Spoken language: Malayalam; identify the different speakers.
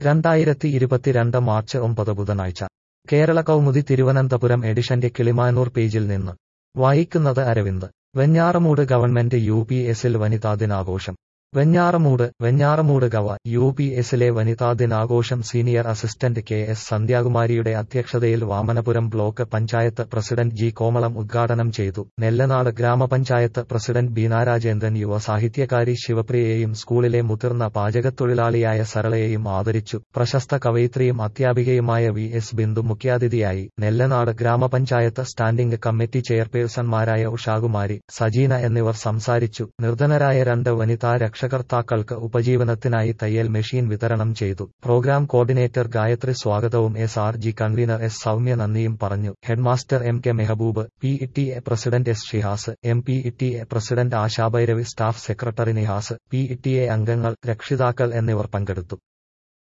Speaker 1: രണ്ടായിരത്തി ഇരുപത്തിരണ്ട് മാർച്ച് ഒമ്പത് ബുധനാഴ്ച കേരള കൗമുദി തിരുവനന്തപുരം എഡിഷന്റെ കിളിമാനൂർ പേജിൽ നിന്ന് വായിക്കുന്നത് Aravind Venjaramoodu government U P എസിൽ വനിതാ ദിനാഘോഷം വെഞ്ഞാറമൂട് വെഞ്ഞാറമൂട് ഗവ യു പി എസിലെ വനിതാ ദിനാഘോഷം സീനിയർ അസിസ്റ്റന്റ് കെ എസ് സന്ധ്യാകുമാരിയുടെ അധ്യക്ഷതയിൽ Vamanapuram block panchayat president G Komalam ഉദ്ഘാടനം ചെയ്തു നെല്ലനാട് ഗ്രാമപഞ്ചായത്ത് പ്രസിഡന്റ് ബീന രാജേന്ദ്രൻ യുവ സാഹിത്യകാരി ശിവപ്രിയയെയും സ്കൂളിലെ മുതിർന്ന പാചകത്തൊഴിലാളിയായ സരളയെയും ആദരിച്ചു പ്രശസ്ത കവയിത്രിയും അധ്യാപികയുമായ വി എസ് ബിന്ദു മുഖ്യാതിഥിയായി നെല്ലനാട് ഗ്രാമപഞ്ചായത്ത് സ്റ്റാൻഡിംഗ് കമ്മിറ്റി ചെയർപേഴ്സൺമാരായ ഉഷാകുമാരി സജീന എന്നിവർ സംസാരിച്ചു നിർധനരായ രണ്ട് വനിതാ രക്ഷകർത്താക്കൾക്ക് ഉപജീവനത്തിനായി തയ്യൽ മെഷീൻ വിതരണം ചെയ്തു പ്രോഗ്രാം കോർഡിനേറ്റർ ഗായത്രി സ്വാഗതവും S R G convener S Soumya നന്ദിയും പറഞ്ഞു headmaster M K Mehaboob P E T A president S Shihas M P E T A president Ashabhairavi staff secretary Nihas P E T A അംഗങ്ങൾ രക്ഷിതാക്കൾ എന്നിവർ പങ്കെടുത്തു